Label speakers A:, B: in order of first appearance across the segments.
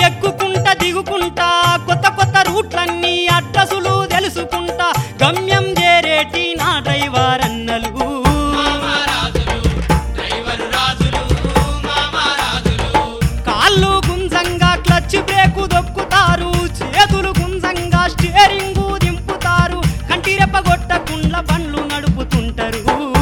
A: ఎక్కుకుంటా దిగుకుంటా కొత్త కొత్త రూట్లన్నీ అడ్రసులు తెలుసుకుంటా గమ్యం చేరేటి నా డ్రైవర్ అన్నలు కాళ్ళు గుంజంగా క్లచ్ బ్రేకు దొక్కుతారు చేతులు గుంజంగా స్టీరింగు దింపుతారు కంటి రెప్పగొట్టకుండా బండ్లు నడుపుతుంటారు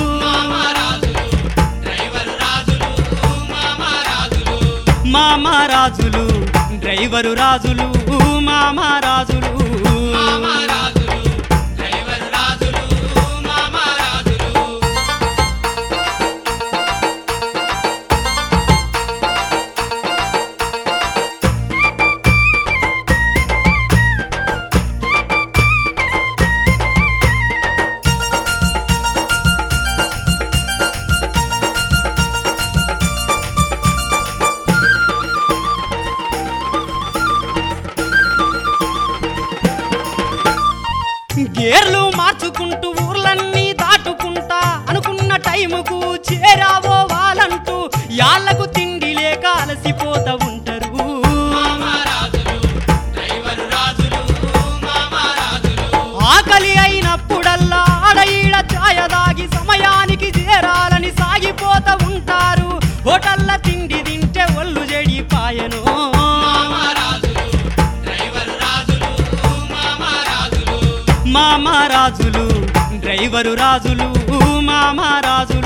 A: మామరాజులు డ్రైవరు రాజులు మామరాజులు గేర్లు మార్చుకుంటూ ఊర్లన్నీ దాటుకుంటా అనుకున్న టైముకు చేరావో వాళ్ళంటూ యాళ్లకు తిండి లేక అలసిపోతా ఉంటారు ఆకలి అయినప్పుడల్లా ఆడ ఈడ ఛాయ దాగి సమయానికి చేరాలని సాగిపోతా ఉంటారు హోటల్ల తిండి తింటే ఒళ్ళు చెడిపాయను మామరాజులు డ్రైవరు రాజులు మామరాజులు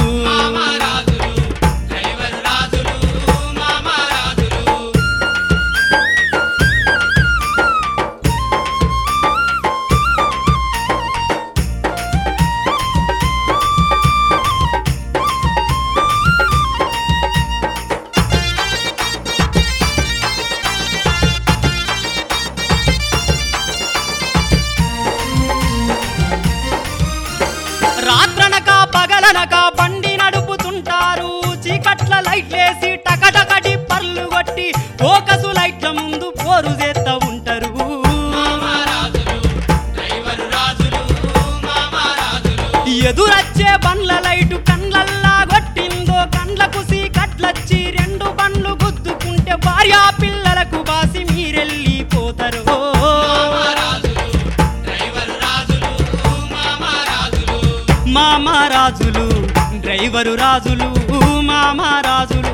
A: రాత్రనక పగలనక బండి నడుపుతుంటారు చీకట్ల లైట్లేసి టకటకటి పర్లు కొట్టి ఫోకసు లైట్ల ముందు పోరు చేస్తా ఉంటారు ఎదురచ్చే బండ్ల లైటు కండ్లల్లా కొట్టిందో కండ్లకు సీకట్లచ్చి రెండు బండ్లు గుద్దుకుంటే భార్యా పిల్లలకు బాసి మీరెళ్ళిపోతారు మామరాజులు డ్రైవరు రాజులు మామరాజులు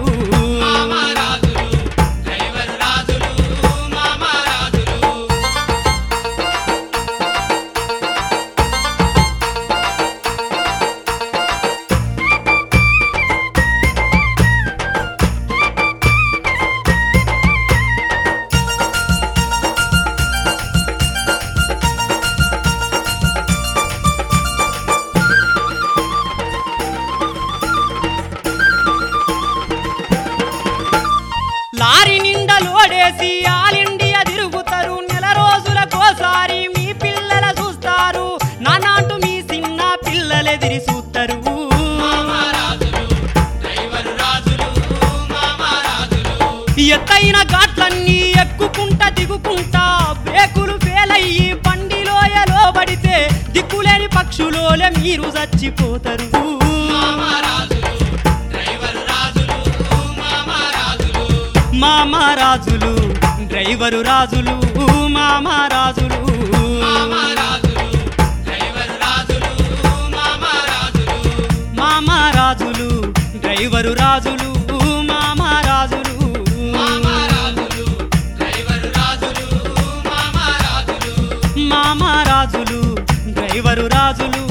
A: లారీ నిండా లోడేసి ఆల్ ఇండియా తిరుగుతారు నెల రోజులకోసారి మీ పిల్లల చూస్తారు నానాటు మీ చిన్న పిల్లలెదిరి చూస్తారు ఎత్తైన ఘాట్లన్నీ ఎక్కుకుంటా దిగుకుంటా బ్రేకులు ఫెయిల్ అయ్యి బండిలోయలో పడితే దిక్కులేని పక్షులోలే మీరు చచ్చిపోతారు మామరాజులు డ్రైవరు రాజులు మామరాజులు మామరాజులు డ్రైవరు రాజులు మామరాజులు మామరాజులు డ్రైవరు రాజులు